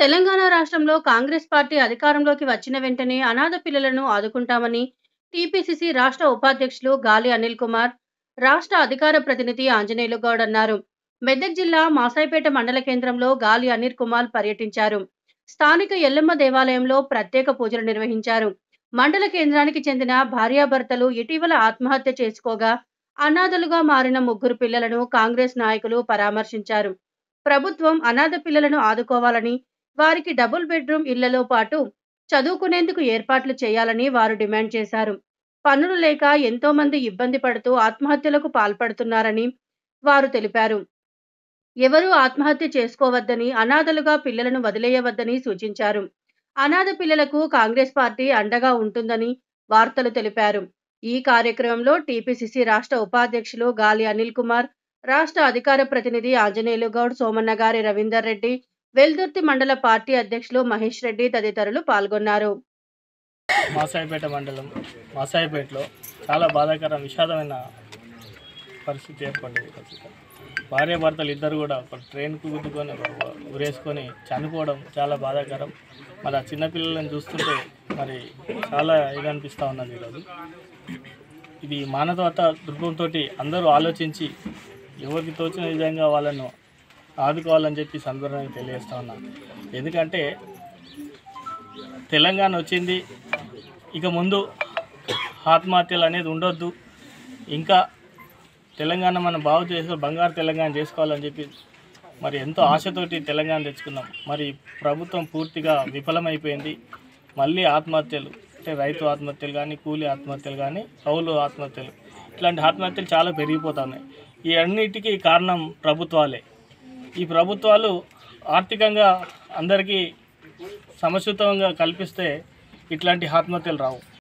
తెలంగాణ రాష్ట్రంలో కాంగ్రెస్ పార్టీ అధికారంలోకి వచ్చిన వెంటనే అనాథ పిల్లలను ఆదుకుంటామని టీపీసీసీ రాష్ట్ర ఉపాధ్యక్షులు గాలి అనిల్ కుమార్ రాష్ట్ర అధికార ప్రతినిధి ఆంజనేయులు గౌడ్ అన్నారు మెదక్ జిల్లా మాసాయిపేట మండల కేంద్రంలో గాలి అనిల్ కుమార్ పర్యటించారు స్థానిక ఎల్లమ్మ దేవాలయంలో ప్రత్యేక పూజలు నిర్వహించారు మండల కేంద్రానికి చెందిన భార్యాభర్తలు ఇటీవల ఆత్మహత్య చేసుకోగా అనాథలుగా మారిన ముగ్గురు పిల్లలను కాంగ్రెస్ నాయకులు పరామర్శించారు ప్రభుత్వం అనాథ పిల్లలను ఆదుకోవాలని వారికి డబుల్ బెడ్రూమ్ ఇళ్లలో పాటు చదువుకునేందుకు ఏర్పాట్లు చేయాలని వారు డిమాండ్ చేశారు పనులు లేక ఎంతో మంది ఇబ్బంది పడుతూ ఆత్మహత్యలకు పాల్పడుతున్నారని వారు తెలిపారు ఎవరూ ఆత్మహత్య చేసుకోవద్దని అనాథలుగా పిల్లలను వదిలేయవద్దని సూచించారు అనాథ పిల్లలకు కాంగ్రెస్ పార్టీ అండగా ఉంటుందని వార్తలు తెలిపారు ఈ కార్యక్రమంలో టీపీసీసీ రాష్ట్ర ఉపాధ్యక్షులు గాలి అనిల్ కుమార్ రాష్ట్ర అధికార ప్రతినిధి ఆంజనేయులు గౌడ్ సోమన్నగారి రవీందర్ రెడ్డి వెల్దుర్తి మండల పార్టీ అధ్యక్షులు మహేష్ రెడ్డి తదితరులు పాల్గొన్నారు మాసాయిపేట మండలం మాసాయిపేటలో చాలా బాధాకర విషాదమైన పరిస్థితి ఏర్పడింది ప్రస్తుతం భార్య భర్తలు ఇద్దరు కూడా ఒక ట్రైన్కు గుద్దుకొని ఒక ఉరేసుకొని చనిపోవడం చాలా బాధాకరం మరి ఆ చిన్నపిల్లలను చూస్తుంటే మరి చాలా ఇది అనిపిస్తూ ఉన్నది ఈరోజు ఇది మానవత దృక్పథంతో అందరూ ఆలోచించి ఎవరికి తోచిన విధంగా వాళ్ళను ఆదుకోవాలని చెప్పి సందర్భంగా తెలియజేస్తా ఉన్నాను ఎందుకంటే తెలంగాణ వచ్చింది ఇక ముందు ఆత్మహత్యలు అనేది ఉండొద్దు ఇంకా తెలంగాణ మనం బాగు చేసి బంగారు తెలంగాణ చేసుకోవాలని చెప్పి మరి ఎంతో ఆశతోటి తెలంగాణ తెచ్చుకున్నాం మరి ప్రభుత్వం పూర్తిగా విఫలమైపోయింది మళ్ళీ ఆత్మహత్యలు అంటే రైతు ఆత్మహత్యలు కానీ కూలీ ఆత్మహత్యలు కానీ కౌలు ఆత్మహత్యలు ఇట్లాంటి ఆత్మహత్యలు చాలా పెరిగిపోతున్నాయి ఈ అన్నిటికీ కారణం ప్రభుత్వాలే ఈ ప్రభుత్వాలు ఆర్థికంగా అందరికీ సమచితంగా కల్పిస్తే ఇట్లాంటి ఆత్మహత్యలు రావు